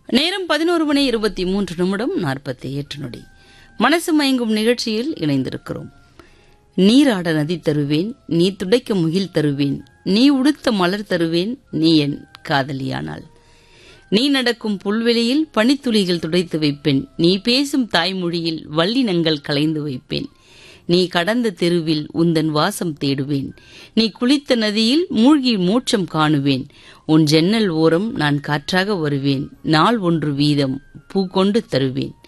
நேரம் பதினோரு மணி இருபத்தி மூன்று நிமிடம் நாற்பத்தி எட்டு நொடி மனசு மயங்கும் நிகழ்ச்சியில் இணைந்திருக்கிறோம் நீராட நதி தருவேன் நீ துடைக்க முகில் தருவேன் நீ உடுத்த மலர் தருவேன் நீ என் காதலியானாள் நீ நடக்கும் புல்வெளியில் பனித்துளிகள் துடைத்து வைப்பேன் நீ பேசும் தாய்மொழியில் வல்லினங்கள் கலைந்து வைப்பேன் நீ கடந்த தெருவில் உந்தன் வாசம் தேடுவேன் நீ குளித்த நதியில் மூழ்கி மோட்சம் காணுவேன் உன் ஜன்னல் ஓரம் நான் காற்றாக வருவேன் நாள் ஒன்று வீதம் பூ கொண்டு தருவேன்